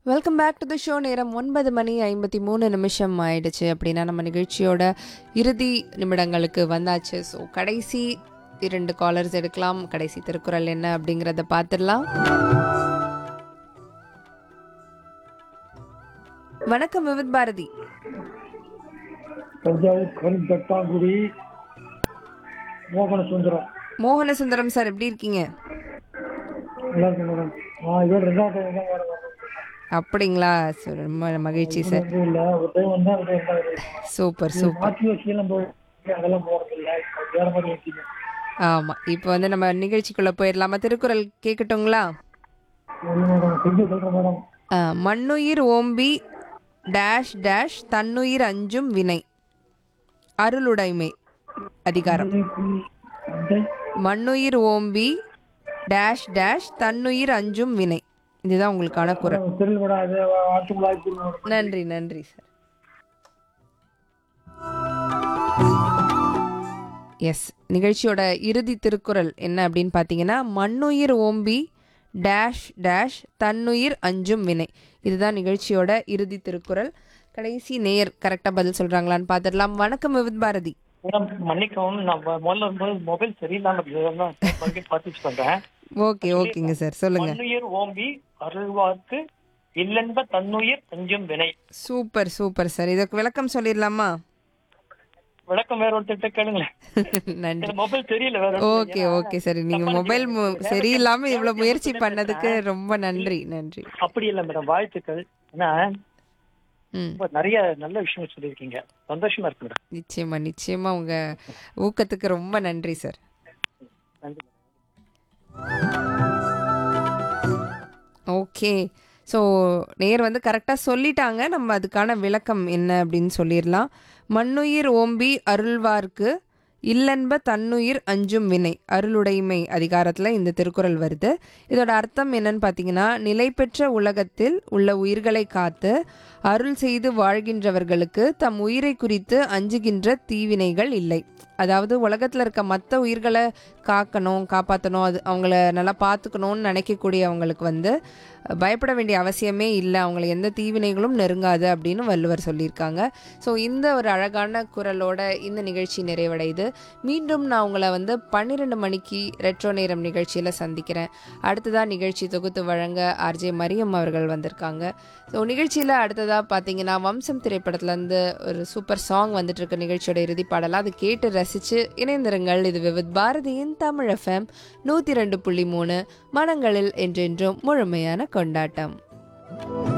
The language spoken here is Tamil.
Welcome back to the show நேரம் ஒன்பது மணி ஐம்பத்தி மூணு நிமிஷம் ஆயிடுச்சு அப்படின்னா நம்ம நிகழ்ச்சியோட இறுதி நிமிடங்களுக்கு வந்தாச்சு ஸோ கடைசி இரண்டு காலர்ஸ் எடுக்கலாம் கடைசி திருக்குறள் என்ன அப்படிங்கிறத பார்த்துடலாம் வணக்கம் விவித் பாரதி தஞ்சாவூர் கருந்தட்டாங்குடி மோகன சுந்தரம் மோகன சுந்தரம் சார் எப்படி இருக்கீங்க நல்லா இருக்கு மேடம் ஆ இதோட ரெண்டாவது டைம் தான் மேடம் அப்படிங்களா சரி, ரொம்ப மகிழ்ச்சி சார் வந்து இல்லை ஒரு டைம் வந்தா ஒரு டைம் தான் சூப்பர் சூப்பர் மாற்றி வச்சுலாம் போய் அதெல்லாம் போகிறது இல்லை வேற மாதிரி வச்சுங்க ஆமாம் இப்போ வந்து நம்ம நிகழ்ச்சிக்குள்ளே போயிடலாமா திருக்குறள் கேட்கட்டுங்களா ஒன்று மேடம் கொஞ்சம் சொல்கிறேன் மேடம் ஆ, மண்ணுயிர் ஓம்பி டேஷ் டேஷ் தன்னுயிர் அஞ்சும் வினை அருளுடைமை அதிகாரம் வந்து மண்ணுயிர் ஓம்பி டேஷ் டேஷ் தன்னுயிர் அஞ்சும் வினை இதுதான் உங்களுக்கான குரல் தெரியல மேடம் அது ஆட்டுக்குள்ள ஆக்கி மேடம் நன்றி நன்றி சார் எஸ் நிகழ்ச்சியோட இறுதி திருக்குறள் என்ன அப்படின்னு பார்த்தீங்கன்னா மண்ணுயிர் ஓம்பி டேஷ் டேஷ் தன்னுயிர் அஞ்சும் வினை இதுதான் நிகழ்ச்சியோட இறுதி திருக்குறள் கடைசி நேயர் கரெக்டாக பதில் சொல்கிறாங்களான்னு பார்த்துடலாம் வணக்கம் விவித் பாரதி மேடம் மன்னிக்கவும் நான் மொ- முதல்ல வரும்போது மொபைல் சரியில்லாம இருந்ததுன்னா மறுபடியும் பார்த்து பண்றேன் ஓகே ஓகேங்க சார் சொல்லுங்க மண்ணுயிர் ஓம்பி அருள்வார்க்கு இல்லென்ப தன்னுயிர் அஞ்சும் வினை சூப்பர் சூப்பர் சார் இதுக்கு விளக்கம் சொல்லிடலாமா விளக்கம் வேற ஒருத்தர்கிட்ட கேளுங்களேன் நன்றி எனக்கு மொபைல் தெரியல வேற ஒருத்தர். ஓகே ஏன்னா, ஓகே சரி நீங்க தப்பா மொபைல் நினைக்காதீங்க. சரியில்லாம இவ்வளவு முயற்சி தேவைக்கு பண்ணதுக்கு ரொம்ப நன்றி நன்றி அப்படி இல்ல மேடம் வாழ்த்துக்கள் ஏன்னா ம் ரொம்ப நிறைய நல்ல விஷயம் சொல்லியிருக்கீங்க சந்தோஷமா இருக்கு மேடம் நிச்சயமா நிச்சயமா உங்க ஊக்கத்துக்கு ரொம்ப நன்றி சார் நன்றி ஓகே ஸோ நேர் வந்து கரெக்டாக சொல்லிட்டாங்க நம்ம அதுக்கான விளக்கம் என்ன அப்படின்னு சொல்லிடலாம் மண்ணுயிர் ஓம்பி அருள்வார்க்கு இல்லன்ப தன்னுயிர் அஞ்சும் வினை அருளுடைமை அதிகாரத்தில் இந்த திருக்குறள் வருது இதோட அர்த்தம் என்னன்னு பார்த்தீங்கன்னா நிலை பெற்ற உலகத்தில் உள்ள உயிர்களை காத்து அருள் செய்து வாழ்கின்றவர்களுக்கு தம் உயிரை குறித்து அஞ்சுகின்ற தீவினைகள் இல்லை அதாவது உலகத்தில் இருக்க மற்ற உயிர்களை காக்கணும் காப்பாற்றணும் அது அவங்கள நல்லா பார்த்துக்கணும்னு நினைக்கக்கூடிய அவங்களுக்கு வந்து பயப்பட வேண்டிய அவசியமே இல்லை அவங்கள எந்த தீவினைகளும் நெருங்காது அப்படின்னு வள்ளுவர் சொல்லியிருக்காங்க ஸோ இந்த ஒரு அழகான குரலோட இந்த நிகழ்ச்சி நிறைவடையுது மீண்டும் நான் உங்களை வந்து பன்னிரெண்டு மணிக்கு ரெட்ரோ நேரம் நிகழ்ச்சியில் சந்திக்கிறேன் அடுத்ததாக நிகழ்ச்சி தொகுத்து வழங்க ஆர்ஜே மரியம் அவர்கள் வந்திருக்காங்க ஸோ நிகழ்ச்சியில் அடுத்ததாக பார்த்தீங்கன்னா வம்சம் திரைப்படத்துலேருந்து ஒரு சூப்பர் சாங் வந்துட்டு இருக்க நிகழ்ச்சியோட இறுதி பாடலாம் அது கேட்டு ரசித்து இணைந்திருங்கள் இது விவித் பாரதியின் தமிழ் எஃப்எம் நூற்றி ரெண்டு புள்ளி மூணு மனங்களில் என்றென்றும் முழுமையான கொண்டாட்டம்